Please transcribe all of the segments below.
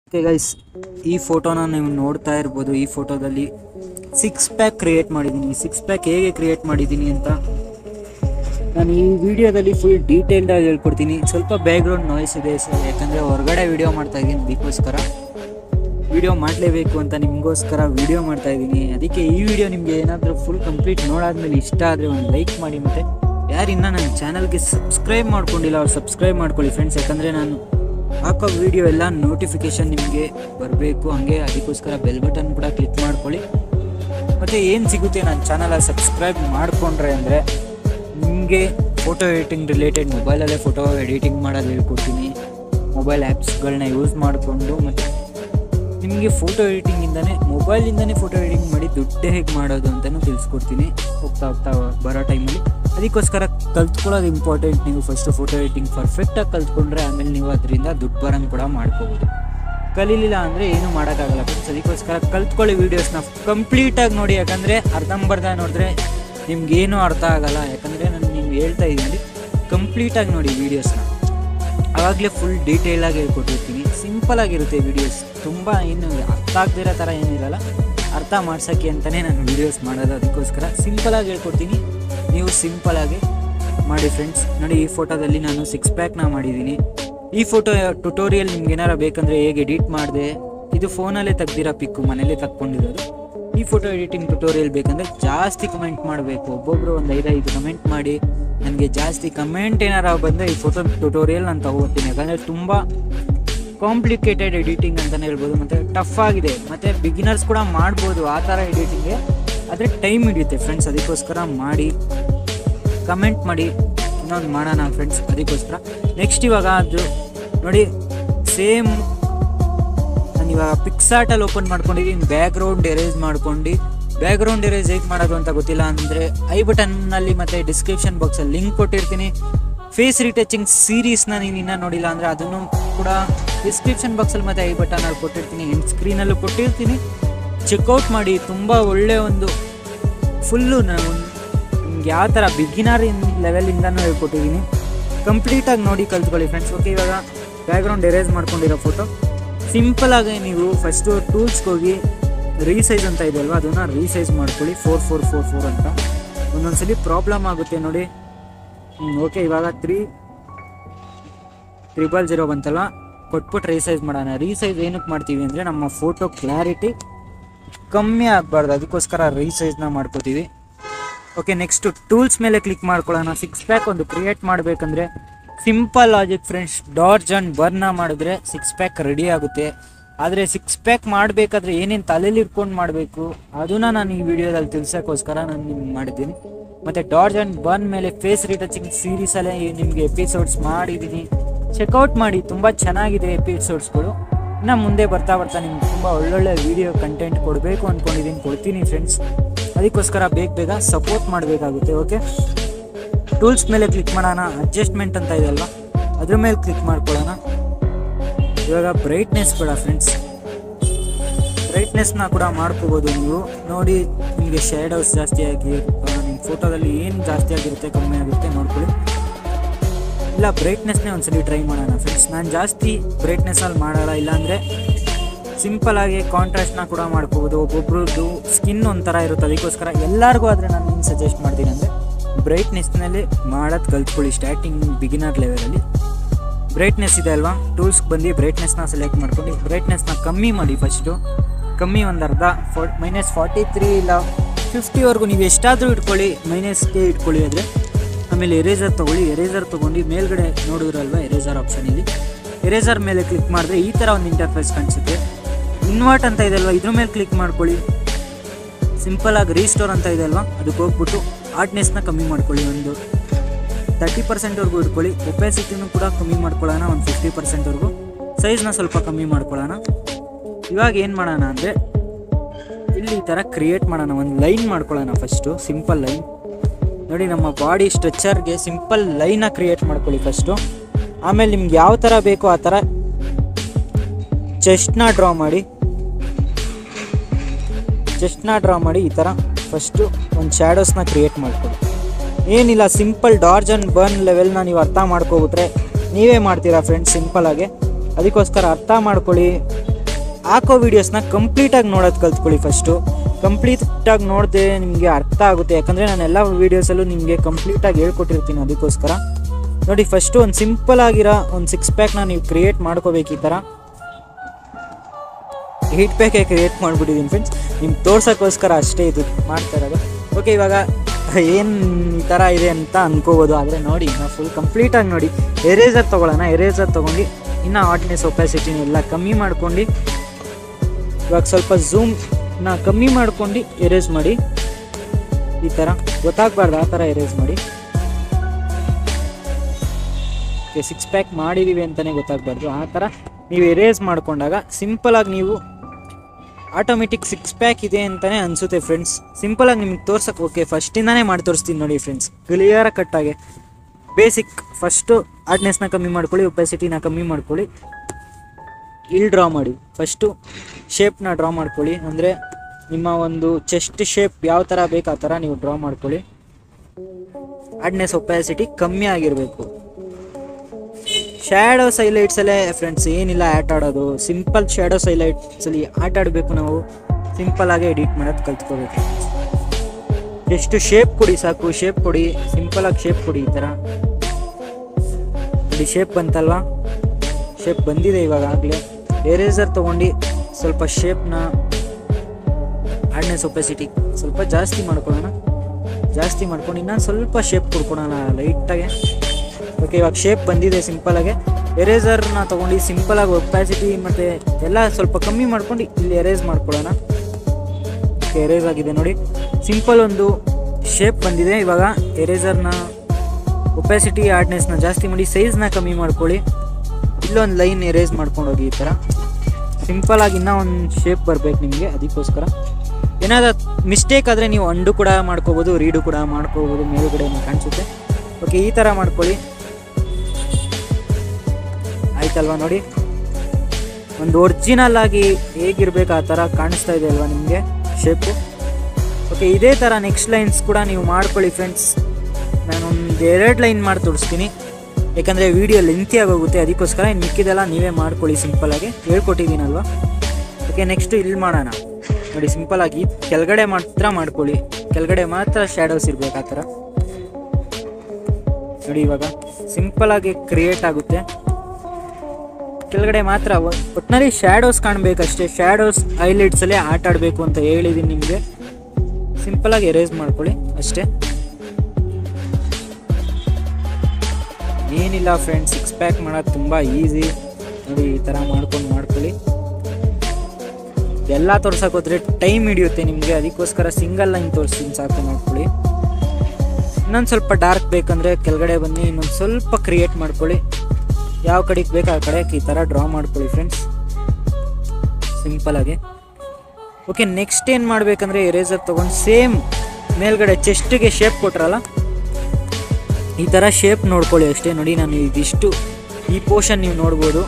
okay guys ಈ ಫೋಟೋನ ನೀವು ನೋಡ್ತಾ ಇರ್ಬೋದು ಈ ಫೋಟೋದಲ್ಲಿ ಸಿಕ್ಸ್ ಪ್ಯಾಕ್ ಕ್ರಿಯೇಟ್ ಮಾಡಿದ್ದೀನಿ ಸಿಕ್ಸ್ ಪ್ಯಾಕ್ ಹೇಗೆ ಕ್ರಿಯೇಟ್ ಮಾಡಿದ್ದೀನಿ ಅಂತ ನಾನು ಈ ವಿಡಿಯೋದಲ್ಲಿ ಫುಲ್ ಡೀಟೇಲ್ಡಾಗಿ ಹೇಳ್ಕೊಡ್ತೀನಿ ಸ್ವಲ್ಪ ಬ್ಯಾಕ್ಗ್ರೌಂಡ್ ನಾಯ್ಸ್ ಇದೆ ಸರ್ ಯಾಕಂದರೆ ಹೊರಗಡೆ ವಿಡಿಯೋ ಮಾಡ್ತಾ ಇದ್ದೀನಿ ಅದಕ್ಕೋಸ್ಕರ ವಿಡಿಯೋ ಮಾಡಲೇಬೇಕು ಅಂತ ನಿಮಗೋಸ್ಕರ ವಿಡಿಯೋ ಮಾಡ್ತಾ ಇದ್ದೀನಿ ಅದಕ್ಕೆ ಈ ವಿಡಿಯೋ ನಿಮಗೆ ಏನಾದರೂ ಫುಲ್ ಕಂಪ್ಲೀಟ್ ನೋಡಾದ್ಮೇಲೆ ಇಷ್ಟ ಆದರೆ ಒಂದು ಲೈಕ್ ಮಾಡಿ ಮತ್ತು ಯಾರಿನ್ನ ನನ್ನ ಚಾನಲ್ಗೆ ಸಬ್ಸ್ಕ್ರೈಬ್ ಮಾಡ್ಕೊಂಡಿಲ್ಲ ಅವ್ರು ಸಬ್ಸ್ಕ್ರೈಬ್ ಮಾಡ್ಕೊಳ್ಳಿ ಫ್ರೆಂಡ್ಸ್ ಯಾಕಂದರೆ ನಾನು ಹಾಕೋ ವಿಡಿಯೋ ಎಲ್ಲ ನೋಟಿಫಿಕೇಶನ್ ನಿಮಗೆ ಬರಬೇಕು ಹಾಗೆ ಅದಕ್ಕೋಸ್ಕರ ಬೆಲ್ ಬಟನ್ ಕೂಡ ಕ್ಲಿಕ್ ಮಾಡ್ಕೊಳ್ಳಿ ಮತ್ತು ಏನು ಸಿಗುತ್ತೆ ನನ್ನ ಚಾನಲ್ ಸಬ್ಸ್ಕ್ರೈಬ್ ಮಾಡಿಕೊಂಡ್ರೆ ಅಂದರೆ ನಿಮಗೆ ಫೋಟೋ ಎಡಿಟಿಂಗ್ ರಿಲೇಟೆಡ್ ಮೊಬೈಲಲ್ಲೇ ಫೋಟೋ ಎಡಿಟಿಂಗ್ ಮಾಡೋದು ಹೇಳ್ಕೊಡ್ತೀನಿ ಮೊಬೈಲ್ ಆ್ಯಪ್ಸ್ಗಳನ್ನ ಯೂಸ್ ಮಾಡಿಕೊಂಡು ಮತ್ತು ನಿಮಗೆ ಫೋಟೋ ಎಡಿಟಿಂಗಿಂದನೇ ಮೊಬೈಲಿಂದನೇ ಫೋಟೋ ಎಡಿಟಿಂಗ್ ಮಾಡಿ ದುಡ್ಡು ಹೇಗೆ ಮಾಡೋದು ಅಂತಲೂ ತಿಳಿಸ್ಕೊಡ್ತೀನಿ ಹೋಗ್ತಾ ಹೋಗ್ತಾ ಬರೋ ಟೈಮಲ್ಲಿ ಅದಕ್ಕೋಸ್ಕರ ಕಲ್ತ್ಕೊಳ್ಳೋದು ಇಂಪಾರ್ಟೆಂಟ್ ನೀವು ಫಸ್ಟು ಫೋಟೋ ಎಡಿಟಿಂಗ್ ಪರ್ಫೆಕ್ಟಾಗಿ ಕಲ್ತ್ಕೊಂಡ್ರೆ ಆಮೇಲೆ ನೀವು ಅದರಿಂದ ದುಡ್ಡು ಬರೋಂಗೆ ಕೂಡ ಮಾಡ್ಕೋಬೋದು ಕಲೀಲಿಲ್ಲ ಅಂದರೆ ಏನೂ ಮಾಡೋಕ್ಕಾಗಲ್ಲ ಫ್ರೆಂಡ್ಸ್ ಅದಕ್ಕೋಸ್ಕರ ಕಲ್ತ್ಕೊಳ್ಳಿ ವೀಡಿಯೋಸ್ನ ಕಂಪ್ಲೀಟಾಗಿ ನೋಡಿ ಯಾಕಂದರೆ ಅರ್ಧಂಬರ್ಧ ನೋಡಿದ್ರೆ ನಿಮ್ಗೇನೂ ಅರ್ಥ ಆಗಲ್ಲ ಯಾಕಂದರೆ ನಾನು ನಿಮ್ಗೆ ಹೇಳ್ತಾ ಇದ್ದೀನಿ ಕಂಪ್ಲೀಟಾಗಿ ನೋಡಿ ವೀಡಿಯೋಸ್ನ ಆವಾಗಲೇ ಫುಲ್ ಡೀಟೇಲಾಗಿ ಹೇಳ್ಕೊಟ್ಟಿರ್ತೀನಿ ಸಿಂಪಲ್ ಆಗಿರುತ್ತೆ ವಿಡಿಯೋಸ್ ತುಂಬ ಏನು ಅರ್ಥ ಆಗದಿರೋ ಥರ ಏನಿರಲ್ಲ ಅರ್ಥ ಮಾಡ್ಸೋಕ್ಕೆ ಅಂತಲೇ ನಾನು ವೀಡಿಯೋಸ್ ಮಾಡೋದು ಅದಕ್ಕೋಸ್ಕರ ಸಿಂಪಲಾಗಿ ಹೇಳ್ಕೊಡ್ತೀನಿ ನೀವು ಸಿಂಪಲಾಗಿ ಮಾಡಿ ಫ್ರೆಂಡ್ಸ್ ನೋಡಿ ಈ ಫೋಟೋದಲ್ಲಿ ನಾನು ಸಿಕ್ಸ್ ಪ್ಯಾಕ್ನ ಮಾಡಿದ್ದೀನಿ ಈ ಫೋಟೋ ಟ್ಯುಟೋರಿಯಲ್ ನಿಮ್ಗೆ ಏನಾರ ಬೇಕಂದರೆ ಹೇಗೆ ಎಡಿಟ್ ಮಾಡಿದೆ ಇದು ಫೋನಲ್ಲೇ ತೆಗ್ದಿರೋ ಪಿಕ್ಕು ಮನೇಲೇ ತಕ್ಕೊಂಡಿರೋದು ಈ ಫೋಟೋ ಎಡಿಟಿಂಗ್ ಟ್ಯುಟೋರಿಯಲ್ ಬೇಕಂದರೆ ಜಾಸ್ತಿ ಕಮೆಂಟ್ ಮಾಡಬೇಕು ಒಬ್ಬೊಬ್ಬರು ಒಂದು ಐದೈದು ಕಮೆಂಟ್ ಮಾಡಿ ನನಗೆ ಜಾಸ್ತಿ ಕಮೆಂಟ್ ಏನಾರ ಬಂದರೆ ಈ ಫೋಟೋ ಟ್ಯುಟೋರಿಯಲ್ ನಾನು ತಗೋತೀನಿ ಯಾಕಂದರೆ ತುಂಬ ಕಾಂಪ್ಲಿಕೇಟೆಡ್ ಎಡಿಟಿಂಗ್ ಅಂತಲೇ ಹೇಳ್ಬೋದು ಮತ್ತು ಟಫ್ ಆಗಿದೆ ಮತ್ತು ಬಿಗಿನರ್ಸ್ ಕೂಡ ಮಾಡ್ಬೋದು ಆ ಥರ ಎಡಿಟಿಂಗ್ಗೆ ಆದರೆ ಟೈಮ್ ಹಿಡಿಯುತ್ತೆ ಫ್ರೆಂಡ್ಸ್ ಅದಕ್ಕೋಸ್ಕರ ಮಾಡಿ ಕಮೆಂಟ್ ಮಾಡಿ ಇನ್ನೊಂದು ಮಾಡೋಣ ಫ್ರೆಂಡ್ಸ್ ಅದಕ್ಕೋಸ್ಕರ ನೆಕ್ಸ್ಟ್ ಇವಾಗ ಅದು ನೋಡಿ ಸೇಮ್ ನಾನು ಇವಾಗ ಪಿಕ್ಸಾರ್ಟಲ್ಲಿ ಓಪನ್ ಮಾಡ್ಕೊಂಡಿದ್ದೀನಿ ಬ್ಯಾಕ್ಗ್ರೌಂಡ್ ಎರೇಸ್ ಮಾಡ್ಕೊಂಡು ಬ್ಯಾಕ್ಗ್ರೌಂಡ್ ಎರೇಸ್ ಹೇಗೆ ಮಾಡೋದು ಅಂತ ಗೊತ್ತಿಲ್ಲ ಅಂದರೆ ಐ ಬಟನ್ನಲ್ಲಿ ಮತ್ತು ಡಿಸ್ಕ್ರಿಪ್ಷನ್ ಬಾಕ್ಸಲ್ಲಿ ಲಿಂಕ್ ಕೊಟ್ಟಿರ್ತೀನಿ ಫೇಸ್ ರಿಟಚಿಂಗ್ ಸೀರೀಸ್ನ ನೀವು ಇನ್ನೂ ನೋಡಿಲ್ಲ ಅಂದರೆ ಅದನ್ನು ಕೂಡ ಡಿಸ್ಕ್ರಿಪ್ಷನ್ ಬಾಕ್ಸಲ್ಲಿ ಮತ್ತು ಐ ಬಟನಲ್ಲಿ ಕೊಟ್ಟಿರ್ತೀನಿ ಎಂಡ್ ಸ್ಕ್ರೀನಲ್ಲೂ ಕೊಟ್ಟಿರ್ತೀನಿ ಚೆಕ್ಔಟ್ ಮಾಡಿ ತುಂಬ ಒಳ್ಳೆಯ ಒಂದು ಫುಲ್ಲು ನಾನು ನಿಮ್ಗೆ ಯಾವ ಥರ ಬಿಗಿನರ್ ಇನ್ ಲೆವೆಲಿಂದನೂ ಹೇಳ್ಕೊಟ್ಟಿದ್ದೀನಿ ಕಂಪ್ಲೀಟಾಗಿ ನೋಡಿ ಕಲ್ತ್ಕೊಳ್ಳಿ ಫ್ರೆಂಡ್ಸ್ ಓಕೆ ಇವಾಗ ಬ್ಯಾಕ್ಗ್ರೌಂಡ್ ಎರೇಸ್ ಮಾಡ್ಕೊಂಡಿರೋ ಫೋಟೋ ಸಿಂಪಲಾಗಿ ನೀವು ಫಸ್ಟು ಟೂಲ್ಸ್ಗೆ ಹೋಗಿ ರೀಸೈಜ್ ಅಂತ ಇದೆ ಅಲ್ವಾ ಅದನ್ನು ರೀಸೈಜ್ ಮಾಡ್ಕೊಳ್ಳಿ ಫೋರ್ ಫೋರ್ ಫೋರ್ ಫೋರ್ ಅಂತ ಒಂದೊಂದ್ಸಲಿ ಪ್ರಾಬ್ಲಮ್ ಆಗುತ್ತೆ ನೋಡಿ ಓಕೆ ಇವಾಗ ತ್ರೀ ತ್ರಿಬಲ್ ಜೀರೋ ಬಂತಲ್ವ ಕೊಟ್ಬಿಟ್ಟು ರೀಸೈಜ್ ಮಾಡೋಣ ರೀಸೈಜ್ ಏನಕ್ಕೆ ಮಾಡ್ತೀವಿ ಅಂದರೆ ನಮ್ಮ ಫೋಟೋ ಕ್ಲಾರಿಟಿ ಕಮ್ಮಿ ಆಗಬಾರ್ದು ಅದಕ್ಕೋಸ್ಕರ ರೀಸೈಜ್ನ ಮಾಡ್ಕೋತೀವಿ ಓಕೆ ನೆಕ್ಸ್ಟು ಟೂಲ್ಸ್ ಮೇಲೆ ಕ್ಲಿಕ್ ಮಾಡ್ಕೊಳ್ಳೋಣ ಸಿಕ್ಸ್ ಪ್ಯಾಕ್ ಒಂದು ಕ್ರಿಯೇಟ್ ಮಾಡಬೇಕಂದ್ರೆ simple logic friends dodge and ಬರ್ನ ಮಾಡಿದ್ರೆ ಸಿಕ್ಸ್ ಪ್ಯಾಕ್ ರೆಡಿ ಆಗುತ್ತೆ ಆದರೆ ಸಿಕ್ಸ್ ಪ್ಯಾಕ್ ಮಾಡಬೇಕಾದ್ರೆ ಏನೇನು ತಲೆಯಲ್ಲಿ ಇಟ್ಕೊಂಡು ಮಾಡಬೇಕು ಅದನ್ನ ನಾನು ಈ ವಿಡಿಯೋದಲ್ಲಿ ತಿಳಿಸೋಕ್ಕೋಸ್ಕರ ನಾನು ನಿಮ್ಗೆ ಮಾಡಿದ್ದೀನಿ ಮತ್ತು ಡಾರ್ಜ್ ಆ್ಯಂಡ್ ಬರ್ನ್ ಮೇಲೆ ಫೇಸ್ ರಿಟಚಿಂಗ್ ಸೀರೀಸಲ್ಲೇ ನಿಮಗೆ ಎಪಿಸೋಡ್ಸ್ ಮಾಡಿದ್ದೀನಿ ಚೆಕ್ಔಟ್ ಮಾಡಿ ತುಂಬ ಚೆನ್ನಾಗಿದೆ ಎಪಿಸೋಡ್ಸ್ಗಳು ಇನ್ನು ಮುಂದೆ ಬರ್ತಾ ಬರ್ತಾ ನಿಮ್ಗೆ ತುಂಬ ಒಳ್ಳೊಳ್ಳೆ ವಿಡಿಯೋ ಕಂಟೆಂಟ್ ಕೊಡಬೇಕು ಅಂದ್ಕೊಂಡಿದ್ದೀನಿ ಕೊಡ್ತೀನಿ ಫ್ರೆಂಡ್ಸ್ ಅದಕ್ಕೋಸ್ಕರ ಬೇಗ ಬೇಗ ಸಪೋರ್ಟ್ ಮಾಡಬೇಕಾಗುತ್ತೆ ಓಕೆ ಟೂಲ್ಸ್ ಮೇಲೆ ಕ್ಲಿಕ್ ಮಾಡೋಣ ಅಡ್ಜಸ್ಟ್ಮೆಂಟ್ ಅಂತ ಇದೆ ಅಲ್ವಾ ಅದ್ರ ಮೇಲೆ ಕ್ಲಿಕ್ ಮಾಡ್ಕೊಳ್ಳೋಣ ಇವಾಗ ಬ್ರೈಟ್ನೆಸ್ ಬೇಡ ಫ್ರೆಂಡ್ಸ್ ಬ್ರೈಟ್ನೆಸ್ನ ಕೂಡ ಮಾಡ್ಕೋಬೋದು ನೀವು ನೋಡಿ ನಿಮಗೆ ಶೇಡೋಸ್ ಜಾಸ್ತಿ ಆಗಿ ನಿಮ್ಮ ಫೋಟೋದಲ್ಲಿ ಏನು ಜಾಸ್ತಿ ಆಗಿರುತ್ತೆ ಕಮ್ಮಿ ಆಗುತ್ತೆ ನೋಡ್ಕೊಳ್ಳಿ ಇಲ್ಲ ಬ್ರೈಟ್ನೆಸ್ನೇ ಒಂದ್ಸಲಿ ಟ್ರೈ ಮಾಡೋಣ ಫ್ರೆಂಡ್ಸ್ ನಾನು ಜಾಸ್ತಿ ಬ್ರೈಟ್ನೆಸ್ಸಲ್ಲಿ ಮಾಡಲ್ಲ ಇಲ್ಲಾಂದರೆ ಸಿಂಪಲ್ ಆಗಿ ಕಾಂಟ್ರಾಸ್ಟ್ನ ಕೂಡ ಮಾಡ್ಕೋಬೋದು ಒಬ್ಬೊಬ್ರದ್ದು ಸ್ಕಿನ್ ಒಂಥರ ಇರುತ್ತೆ ಅದಕ್ಕೋಸ್ಕರ ಎಲ್ಲರಿಗೂ ಆದರೆ ನಾನು ಏನು ಸಜೆಸ್ಟ್ ಮಾಡ್ತೀನಿ ಅಂದರೆ ಬ್ರೈಟ್ನೆಸ್ನಲ್ಲಿ ಮಾಡೋದು ಕಲ್ತ್ಕೊಳ್ಳಿ ಸ್ಟಾರ್ಟಿಂಗ್ ಬಿಗಿನರ್ ಲೆವೆಲಲ್ಲಿ ಬ್ರೈಟ್ನೆಸ್ ಇದೆ ಅಲ್ವಾ ಟೂಲ್ಸ್ಗೆ ಬಂದು ಬ್ರೈಟ್ನೆಸ್ನ ಸೆಲೆಕ್ಟ್ ಮಾಡ್ಕೊಂಡು ಬ್ರೈಟ್ನೆಸ್ನ ಕಮ್ಮಿ ಮಾಡಿ ಫಸ್ಟು ಕಮ್ಮಿ ಒಂದು ಅರ್ಧ ಫೋ ಮೈನಸ್ ಫಾರ್ಟಿ ತ್ರೀ ಇಲ್ಲ ಫಿಫ್ಟಿವರೆಗೂ ನೀವು ಎಷ್ಟಾದರೂ ಇಟ್ಕೊಳ್ಳಿ ಮೈನಸ್ಗೆ ಇಟ್ಕೊಳ್ಳಿ ಆದರೆ ಆಮೇಲೆ ಎರೇಸರ್ ತೊಗೊಳ್ಳಿ ಎರೇಸರ್ ತೊಗೊಂಡು ಮೇಲ್ಗಡೆ ನೋಡಿದ್ರಲ್ವ ಎರೇಸರ್ ಆಪ್ಷನ್ ಇಲ್ಲಿ ಎರೇಸರ್ ಮೇಲೆ ಕ್ಲಿಕ್ ಮಾಡಿದ್ರೆ ಈ ಥರ ಒಂದು ಇಂಟರ್ಫೇಸ್ ಕಾಣಿಸುತ್ತೆ ಇನ್ವರ್ಟ್ ಅಂತ ಇದೆ ಅಲ್ವಾ ಇದ್ರ ಮೇಲೆ ಕ್ಲಿಕ್ ಮಾಡ್ಕೊಳ್ಳಿ ಸಿಂಪಲ್ ಆಗಿ ರೀಸ್ಟೋರ್ ಅಂತ ಇದೆ ಅಲ್ವಾ ಅದಕ್ಕೆ ಹೋಗ್ಬಿಟ್ಟು ಹಾರ್ಡ್ನೆಸ್ನ ಕಮ್ಮಿ ಮಾಡ್ಕೊಳ್ಳಿ ಒಂದು ತರ್ಟಿ ಪರ್ಸೆಂಟ್ವರೆಗೂ ಇಟ್ಕೊಳ್ಳಿ ಒಪೆಸಿಟಿನೂ ಕೂಡ ಕಮ್ಮಿ ಮಾಡ್ಕೊಳ್ಳೋಣ ಒಂದು ಫಿಫ್ಟಿ ಪರ್ಸೆಂಟ್ವರೆಗೂ ಸೈಜ್ನ ಸ್ವಲ್ಪ ಕಮ್ಮಿ ಮಾಡ್ಕೊಳ್ಳೋಣ ಇವಾಗ ಏನು ಮಾಡೋಣ ಅಂದರೆ ಇಲ್ಲಿ ಈ ಥರ ಕ್ರಿಯೇಟ್ ಮಾಡೋಣ ಒಂದು ಲೈನ್ ಮಾಡ್ಕೊಳ್ಳೋಣ ಫಸ್ಟು ಸಿಂಪಲ್ ಲೈನ್ ನೋಡಿ ನಮ್ಮ ಬಾಡಿ ಸ್ಟ್ರೆಚರ್ಗೆ ಸಿಂಪಲ್ ಲೈನ ಕ್ರಿಯೇಟ್ ಮಾಡ್ಕೊಳ್ಳಿ ಫಸ್ಟು ಆಮೇಲೆ ನಿಮ್ಗೆ ಯಾವ ಥರ ಬೇಕೋ ಆ ಥರ ಚೆಸ್ಟ್ನ ಡ್ರಾ ಮಾಡಿ ಚೆಸ್ಟ್ನ ಡ್ರಾ ಮಾಡಿ ಈ ಥರ ಫಸ್ಟು ಒಂದು ಶ್ಯಾಡೋಸ್ನ ಕ್ರಿಯೇಟ್ ಮಾಡ್ಕೊಳ್ಳಿ ಏನಿಲ್ಲ ಸಿಂಪಲ್ ಡಾರ್ಜ್ ಆ್ಯಂಡ್ ಬರ್ನ್ ಲೆವೆಲ್ನ ನೀವು ಅರ್ಥ ಮಾಡ್ಕೊಬಿಟ್ರೆ ನೀವೇ ಮಾಡ್ತೀರಾ ಫ್ರೆಂಡ್ಸ್ ಸಿಂಪಲಾಗಿ ಅದಕ್ಕೋಸ್ಕರ ಅರ್ಥ ಮಾಡ್ಕೊಳ್ಳಿ ಹಾಕೋ ವೀಡಿಯೋಸ್ನ ಕಂಪ್ಲೀಟಾಗಿ ನೋಡೋದು ಕಲ್ತ್ಕೊಳ್ಳಿ ಫಸ್ಟು ಕಂಪ್ಲೀಟಾಗಿ ನೋಡದೆ ನಿಮಗೆ ಅರ್ಥ ಆಗುತ್ತೆ ಯಾಕಂದರೆ ನಾನು ಎಲ್ಲ ವೀಡಿಯೋಸಲ್ಲೂ ನಿಮಗೆ ಕಂಪ್ಲೀಟಾಗಿ ಹೇಳ್ಕೊಟ್ಟಿರ್ತೀನಿ ಅದಕ್ಕೋಸ್ಕರ ನೋಡಿ ಫಸ್ಟು ಒಂದು ಸಿಂಪಲ್ ಆಗಿರೋ ಒಂದು ಸಿಕ್ಸ್ ಪ್ಯಾಕ್ನ ನೀವು ಕ್ರಿಯೇಟ್ ಮಾಡ್ಕೋಬೇಕು ಈ ಥರ ಹೀಟ್ ಪ್ಯಾಕೆ ಕ್ರಿಯೇಟ್ ಮಾಡಿಬಿಟ್ಟಿದ್ದೀನಿ ಫ್ರೆಂಡ್ಸ್ ನಿಮ್ಗೆ ತೋರ್ಸೋಕ್ಕೋಸ್ಕರ ಅಷ್ಟೇ ಇದು ಮಾಡ್ತಾ ಇರೋದು ಓಕೆ ಇವಾಗ ಏನು ಈ ಥರ ಇದೆ ಅಂತ ಅನ್ಕೋಬೋದು ಆದರೆ ನೋಡಿ ನಾವು ಫುಲ್ ಕಂಪ್ಲೀಟಾಗಿ ನೋಡಿ ಎರೇಸರ್ ತೊಗೊಳ್ಳೋಣ ಎರೇಸರ್ ತೊಗೊಂಡು ಇನ್ನು ಹಾಟ್ನೆಸ್ ಒಪಾಸಿಟಿನ ಎಲ್ಲ ಕಮ್ಮಿ ಮಾಡ್ಕೊಂಡು ಇವಾಗ ಸ್ವಲ್ಪ ಝೂಮ್ನ ಕಮ್ಮಿ ಮಾಡ್ಕೊಂಡು ಎರೇಸ್ ಮಾಡಿ ಈ ಥರ ಗೊತ್ತಾಗಬಾರ್ದು ಆ ಥರ ಎರೇಸ್ ಮಾಡಿ ಓಕೆ ಸಿಕ್ಸ್ ಪ್ಯಾಕ್ ಮಾಡಿದ್ದೀವಿ ಅಂತಲೇ ಗೊತ್ತಾಗಬಾರ್ದು ಆ ಥರ ನೀವು ಎರೇಸ್ ಮಾಡ್ಕೊಂಡಾಗ ಸಿಂಪಲಾಗಿ ನೀವು ಆಟೋಮೆಟಿಕ್ ಸಿಕ್ಸ್ ಪ್ಯಾಕ್ ಇದೆ ಅಂತಲೇ ಅನಿಸುತ್ತೆ ಫ್ರೆಂಡ್ಸ್ ಸಿಂಪಲಾಗಿ ನಿಮ್ಗೆ ತೋರ್ಸಕ್ಕೆ ಓಕೆ ಫಸ್ಟಿಂದಾನೇ ಮಾಡಿ ತೋರಿಸ್ತೀನಿ ನೋಡಿ ಫ್ರೆಂಡ್ಸ್ ಕ್ಲಿಯರಾಗಿ ಕಟ್ಟಾಗೆ ಬೇಸಿಕ್ ಫಸ್ಟು ಹಾರ್ಡ್ನೆಸ್ನ ಕಮ್ಮಿ ಮಾಡ್ಕೊಳ್ಳಿ ಒಪಾಸಿಟಿನ ಕಮ್ಮಿ ಮಾಡ್ಕೊಳ್ಳಿ ಇಲ್ಲಿ ಡ್ರಾ ಮಾಡಿ ಫಸ್ಟು ಶೇಪ್ನ ಡ್ರಾ ಮಾಡ್ಕೊಳ್ಳಿ ಅಂದರೆ ನಿಮ್ಮ ಒಂದು ಚೆಸ್ಟ್ ಶೇಪ್ ಯಾವ ಥರ ಬೇಕು ಆ ಥರ ನೀವು ಡ್ರಾ ಮಾಡ್ಕೊಳ್ಳಿ ಹಾರ್ಡ್ನೆಸ್ ಒಪಾಸಿಟಿ ಕಮ್ಮಿ ಆಗಿರಬೇಕು ಶ್ಯಾಡೋಸ್ ಹೈಲೈಟ್ಸಲ್ಲೇ ಫ್ರೆಂಡ್ಸ್ ಏನಿಲ್ಲ ಆಟ ಆಡೋದು ಸಿಂಪಲ್ ಶ್ಯಾಡೋಸ್ ಹೈಲೈಟ್ಸಲ್ಲಿ ಆಟ ಆಡಬೇಕು ನಾವು ಸಿಂಪಲ್ ಆಗಿ ಎಡಿಟ್ ಮಾಡೋದು ಕಲ್ತ್ಕೋಬೇಕು ಎಷ್ಟು ಶೇಪ್ ಕೊಡಿ ಸಾಕು ಶೇಪ್ ಕೊಡಿ ಸಿಂಪಲ್ ಆಗಿ ಶೇಪ್ ಕೊಡಿ ಈ ಥರ ನೋಡಿ ಶೇಪ್ ಬಂತಲ್ವಾ ಶೇಪ್ ಬಂದಿದೆ ಇವಾಗ ಆಗಲೇ ಎರೇಸರ್ ತೊಗೊಂಡು ಸ್ವಲ್ಪ ಶೇಪ್ನ ಹಾರ್ಡ್ನೆಸ್ ಒಪಾಸಿಟಿ ಸ್ವಲ್ಪ ಜಾಸ್ತಿ ಮಾಡ್ಕೊಳ್ಳೋಣ ಜಾಸ್ತಿ ಮಾಡ್ಕೊಂಡು ಇನ್ನೊಂದು ಸ್ವಲ್ಪ ಶೇಪ್ ಕೊಡ್ಕೊಳೋಣ ಲೈಟಾಗೆ ಓಕೆ ಇವಾಗ ಶೇಪ್ ಬಂದಿದೆ ಸಿಂಪಲಾಗೆ ಎರೇಸರ್ನ ತೊಗೊಂಡು ಸಿಂಪಲಾಗಿ ಒಪಾಸಿಟಿ ಮತ್ತು ಎಲ್ಲ ಸ್ವಲ್ಪ ಕಮ್ಮಿ ಮಾಡ್ಕೊಂಡು ಇಲ್ಲಿ ಎರೇಸ್ ಮಾಡ್ಕೊಳ್ಳೋಣ ಓಕೆ ಎರೇಸ್ ಆಗಿದೆ ನೋಡಿ ಸಿಂಪಲ್ ಒಂದು ಶೇಪ್ ಬಂದಿದೆ ಇವಾಗ ಎರೇಸರ್ನ ಒಪಾಸಿಟಿ ಹಾರ್ಡ್ನೆಸ್ನ ಜಾಸ್ತಿ ಮಾಡಿ ಸೈಜ್ನ ಕಮ್ಮಿ ಮಾಡ್ಕೊಳ್ಳಿ ಇಲ್ಲೊಂದು ಲೈನ್ ಎರೇಸ್ ಮಾಡ್ಕೊಂಡು ಹೋಗಿ ಈ ಥರ ಸಿಂಪಲ್ ಆಗಿ ಇನ್ನೂ ಒಂದು ಶೇಪ್ ಬರಬೇಕು ನಿಮಗೆ ಅದಕ್ಕೋಸ್ಕರ ಏನಾದರೂ ಮಿಸ್ಟೇಕ್ ಆದರೆ ನೀವು ಅಂಡು ಕೂಡ ಮಾಡ್ಕೋಬೋದು ರೀಡು ಕೂಡ ಮಾಡ್ಕೋಬೋದು ಮೇಲುಗಡೆ ಕಾಣಿಸುತ್ತೆ ಓಕೆ ಈ ಥರ ಮಾಡ್ಕೊಳ್ಳಿ ಆಯ್ತಲ್ವಾ ನೋಡಿ ಒಂದು ಒರಿಜಿನಲ್ ಆಗಿ ಹೇಗಿರ್ಬೇಕು ಆ ಥರ ಕಾಣಿಸ್ತಾ ಇದೆ ಅಲ್ವಾ ನಿಮಗೆ ಶೇಪು ಓಕೆ ಇದೇ ಥರ ನೆಕ್ಸ್ಟ್ ಲೈನ್ಸ್ ಕೂಡ ನೀವು ಮಾಡ್ಕೊಳ್ಳಿ ಫ್ರೆಂಡ್ಸ್ ನಾನೊಂದು ಎರಡು ಲೈನ್ ಮಾಡಿ ತೋರಿಸ್ತೀನಿ ಯಾಕಂದರೆ ವೀಡಿಯೋ ಲೆಂತಿ ಆಗೋಗುತ್ತೆ ಅದಕ್ಕೋಸ್ಕರ ಇನ್ನು ಮಿಕ್ಕಿದೆಲ್ಲ ನೀವೇ ಮಾಡ್ಕೊಳ್ಳಿ ಸಿಂಪಲಾಗಿ ಹೇಳ್ಕೊಟ್ಟಿದ್ದೀನಲ್ವಾ ಓಕೆ ನೆಕ್ಸ್ಟು ಇಲ್ಲಿ ಮಾಡೋಣ ನೋಡಿ ಸಿಂಪಲಾಗಿ ಕೆಳಗಡೆ ಮಾತ್ರ ಮಾಡ್ಕೊಳ್ಳಿ ಕೆಳಗಡೆ ಮಾತ್ರ ಶ್ಯಾಡೋಸ್ ಇರ್ಬೇಕು ಆ ಥರ ನೋಡಿ ಇವಾಗ ಸಿಂಪಲಾಗಿ ಕ್ರಿಯೇಟ್ ಆಗುತ್ತೆ ಕೆಳಗಡೆ ಮಾತ್ರ ಒ- ಒಟ್ನಲ್ಲಿ ಶ್ಯಾಡೋಸ್ ಕಾಣಬೇಕಷ್ಟೇ ಶ್ಯಾಡೋಸ್ ಹೈಲೈಟ್ಸಲ್ಲೇ ಆಟ ಆಡಬೇಕು ಅಂತ ಹೇಳಿದ್ದೀನಿ ನಿಮಗೆ ಸಿಂಪಲಾಗಿ ಎರೇಸ್ ಮಾಡ್ಕೊಳ್ಳಿ ಅಷ್ಟೇ ಏನಿಲ್ಲ ಫ್ರೆಂಡ್ಸ್ ಸಿಕ್ಸ್ ಪ್ಯಾಕ್ ಮಾಡೋದು ತುಂಬ ಈಸಿ ನೋಡಿ ಈ ಥರ ಮಾಡ್ಕೊಂಡು ಮಾಡ್ಕೊಳ್ಳಿ ಎಲ್ಲ ತೋರ್ಸಕ್ಕೆ ಹೋದ್ರೆ ಟೈಮ್ ಹಿಡಿಯುತ್ತೆ ನಿಮಗೆ ಅದಕ್ಕೋಸ್ಕರ ಸಿಂಗಲ್ ಲೈನ್ ತೋರಿಸ್ತೀನಿ ಸಾಕು ಮಾಡ್ಕೊಳ್ಳಿ ಇನ್ನೊಂದು ಸ್ವಲ್ಪ ಡಾರ್ಕ್ ಬೇಕಂದರೆ ಕೆಳಗಡೆ ಬನ್ನಿ ಇನ್ನೊಂದು ಸ್ವಲ್ಪ ಕ್ರಿಯೇಟ್ ಮಾಡ್ಕೊಳ್ಳಿ ಯಾವ ಕಡೆಗೆ ಬೇಕು ಆ ಕಡೆ ಈ ಥರ ಡ್ರಾ ಮಾಡ್ಕೊಳ್ಳಿ ಫ್ರೆಂಡ್ಸ್ ಸಿಂಪಲಾಗಿ ಓಕೆ ನೆಕ್ಸ್ಟ್ ಏನು ಮಾಡಬೇಕಂದ್ರೆ ಎರೇಸರ್ ತೊಗೊಂಡು ಸೇಮ್ ಮೇಲ್ಗಡೆ ಚೆಸ್ಟಿಗೆ ಶೇಪ್ ಕೊಟ್ರಲ್ಲ ಈ ಥರ ಶೇಪ್ ನೋಡ್ಕೊಳ್ಳಿ ಅಷ್ಟೇ ನೋಡಿ ನಾನು ಇದಿಷ್ಟು ಈ ಪೋರ್ಷನ್ ನೀವು ನೋಡ್ಬೋದು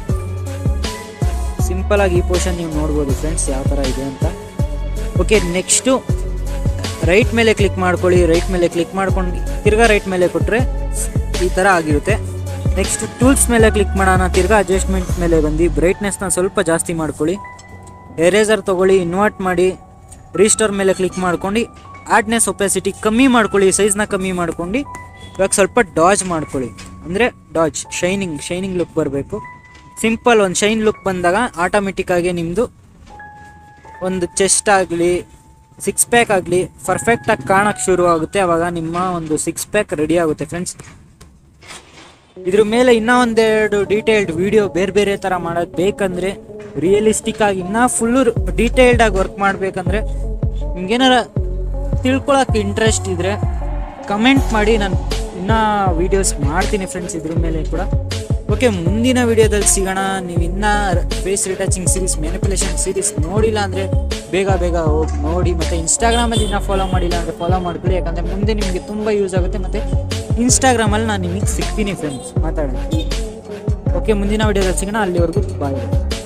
ಸಿಂಪಲ್ ಆಗಿ ಈ ಪೋರ್ಷನ್ ನೀವು ನೋಡ್ಬೋದು ಫ್ರೆಂಡ್ಸ್ ಯಾವ ಥರ ಇದೆ ಅಂತ ಓಕೆ ನೆಕ್ಸ್ಟು ರೈಟ್ ಮೇಲೆ ಕ್ಲಿಕ್ ಮಾಡ್ಕೊಳ್ಳಿ ರೈಟ್ ಮೇಲೆ ಕ್ಲಿಕ್ ಮಾಡ್ಕೊಂಡು ತಿರ್ಗಾ ರೈಟ್ ಮೇಲೆ ಕೊಟ್ಟರೆ ಈ ಥರ ಆಗಿರುತ್ತೆ ನೆಕ್ಸ್ಟ್ ಟೂಲ್ಸ್ ಮೇಲೆ ಕ್ಲಿಕ್ ಮಾಡೋಣ ತಿರ್ಗಾ ಅಡ್ಜಸ್ಟ್ಮೆಂಟ್ ಮೇಲೆ ಬಂದು ಬ್ರೈಟ್ನೆಸ್ನ ಸ್ವಲ್ಪ ಜಾಸ್ತಿ ಮಾಡ್ಕೊಳ್ಳಿ ಎರೇಸರ್ ತೊಗೊಳ್ಳಿ ಇನ್ವರ್ಟ್ ಮಾಡಿ ರೀಸ್ಟೋರ್ ಮೇಲೆ ಕ್ಲಿಕ್ ಮಾಡ್ಕೊಂಡು ಆಡ್ನೆಸ್ ಒಪಾಸಿಟಿ ಕಮ್ಮಿ ಮಾಡ್ಕೊಳ್ಳಿ ಸೈಜ್ನ ಕಮ್ಮಿ ಮಾಡ್ಕೊಂಡು ಇವಾಗ ಸ್ವಲ್ಪ ಡಾಜ್ ಮಾಡ್ಕೊಳ್ಳಿ ಅಂದರೆ ಡಾಜ್ ಶೈನಿಂಗ್ ಶೈನಿಂಗ್ ಲುಕ್ ಬರಬೇಕು ಸಿಂಪಲ್ ಒಂದು ಶೈನ್ ಲುಕ್ ಬಂದಾಗ ಆಟೋಮೆಟಿಕ್ಕಾಗಿ ನಿಮ್ಮದು ಒಂದು ಚೆಸ್ಟ್ ಆಗಲಿ ಸಿಕ್ಸ್ ಪ್ಯಾಕ್ ಆಗಲಿ ಪರ್ಫೆಕ್ಟಾಗಿ ಕಾಣಕ್ಕೆ ಶುರು ಆಗುತ್ತೆ ಆವಾಗ ನಿಮ್ಮ ಒಂದು ಸಿಕ್ಸ್ ಪ್ಯಾಕ್ ರೆಡಿ ಆಗುತ್ತೆ ಫ್ರೆಂಡ್ಸ್ ಇದ್ರ ಮೇಲೆ ಇನ್ನೂ ಒಂದೆರಡು ಡೀಟೇಲ್ಡ್ ವಿಡಿಯೋ ಬೇರೆ ಬೇರೆ ಥರ ಮಾಡೋದು ಬೇಕಂದರೆ ರಿಯಲಿಸ್ಟಿಕ್ ಆಗಿ ಇನ್ನೂ ಫುಲ್ಲು ಡೀಟೇಲ್ಡ್ ಆಗಿ ವರ್ಕ್ ಮಾಡಬೇಕಂದ್ರೆ ನಿಮ್ಗೇನಾರ ತಿಳ್ಕೊಳಕ್ಕೆ ಇಂಟ್ರೆಸ್ಟ್ ಇದ್ದರೆ ಕಮೆಂಟ್ ಮಾಡಿ ನಾನು ಇನ್ನೂ ವೀಡಿಯೋಸ್ ಮಾಡ್ತೀನಿ ಫ್ರೆಂಡ್ಸ್ ಇದ್ರ ಮೇಲೆ ಕೂಡ ಓಕೆ ಮುಂದಿನ ವಿಡಿಯೋದಲ್ಲಿ ಸಿಗೋಣ ನೀವು ಇನ್ನೂ face retouching series manipulation series ನೋಡಿಲ್ಲ ಅಂದರೆ ಬೇಗ ಬೇಗ ಹೋಗಿ ನೋಡಿ ಮತ್ತು ಇನ್ಸ್ಟಾಗ್ರಾಮಲ್ಲಿ ಇನ್ನೂ ಫಾಲೋ ಮಾಡಿಲ್ಲ ಅಂದರೆ ಫಾಲೋ ಮಾಡ್ಕೊಳ್ಳಿ ಯಾಕಂದರೆ ಮುಂದೆ ನಿಮಗೆ ತುಂಬ ಯೂಸ್ ಆಗುತ್ತೆ ಮತ್ತು ಇನ್ಸ್ಟಾಗ್ರಾಮಲ್ಲಿ ನಾನು ನಿಮಗೆ ಸಿಗ್ತೀನಿ ಫ್ರೆಂಡ್ಸ್ ಮಾತಾಡೋಣ ಓಕೆ ಮುಂದಿನ ವಿಡಿಯೋದಲ್ಲಿ ಸಿಗೋಣ ಅಲ್ಲಿವರೆಗೂ ಬಾಯ್